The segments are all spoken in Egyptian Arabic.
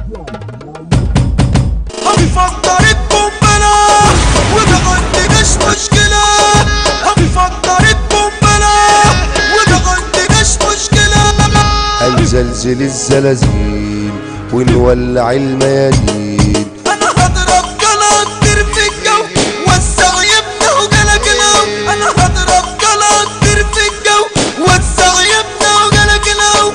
بيفكر بقنبلة وما عندناش مشكلة بيفكر بقنبلة وما عندناش مشكلة هنزلزل الزلازل ونولع الميادين انا هضرب كلاكتر في الجو وسع يبنى وجالك الهو انا هضرب كلاكتر في الجو وسع يبنى وجالك الهو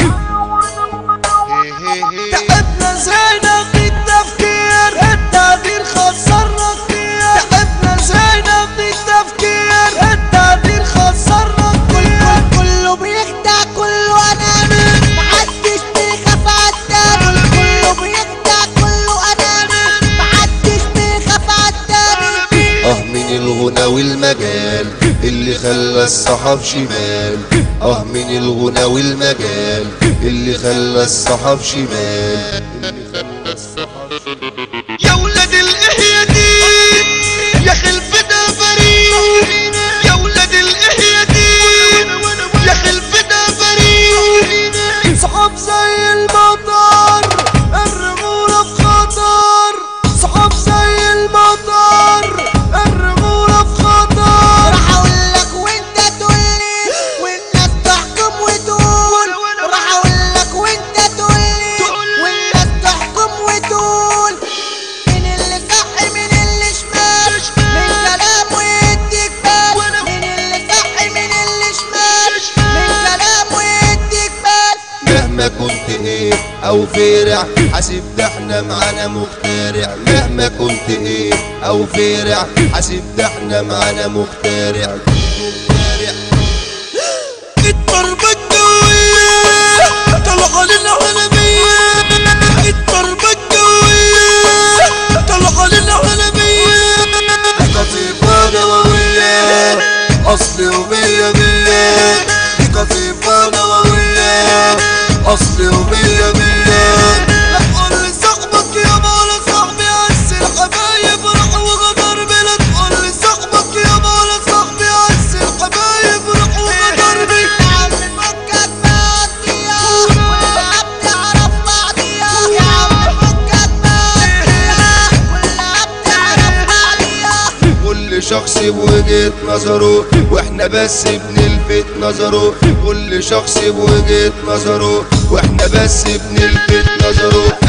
تعبنا زينا في التفكير التغيير خسرنا كتير تعبنا زينا في التفكير التغيير خسرنا كتير كله بيخدع كله اناني محدش بيخاف عالتاني كله بيخدع كله اناني محدش بيخاف عالتاني اه من الغنى والمجال اللي خلى الصحاب شمال اه من الغنى والمجال اللي خلى الصحاب شمال اللي خلى الصحاب شمال يا ولاد الاهيادين يا خلفتها فريد يا ولاد الاهيادين يا خلفتها فريد صحاب زي المطر الرجولة في خطر صحاب زي المطر الرجولة في خطر راح اقول لك وانت تقول لي والناس تحكم وتقول راح اقول لك وانت تقول لي والناس تحكم وتقول مين اللي صح مين اللي شمال من كلامه يديك بال مين اللي صح مين اللي شمال من كلامه يديك بال مهما كنت ايه او فارع حاسب ده احنا معانا مخترع مهما كنت ايه او فارع حاسب ده احنا معانا مخترع مخترع الضربة الجوية طلع للعالمية الضربة الجوية طلع للعالمية قطيفة نووية أصلي ومية مية دي قطيفة نووية أصلي ومية مية لا تقول لصاحبك يا بالا صاحبي عز الحبايب راح وغدر بي لا تقول لصاحبك يا بالا صاحبي عز الحبايب راح وغدر بي يا عم فكك مقضيها كلها بتعرف بعضيها يا عم فكك مقضيها كلها بتعرف بعضيها كل شخص بوجهة نظره واحنا بس بنلفت نظره كل شخص بوجهة نظره واحنا بس بنلفت نظره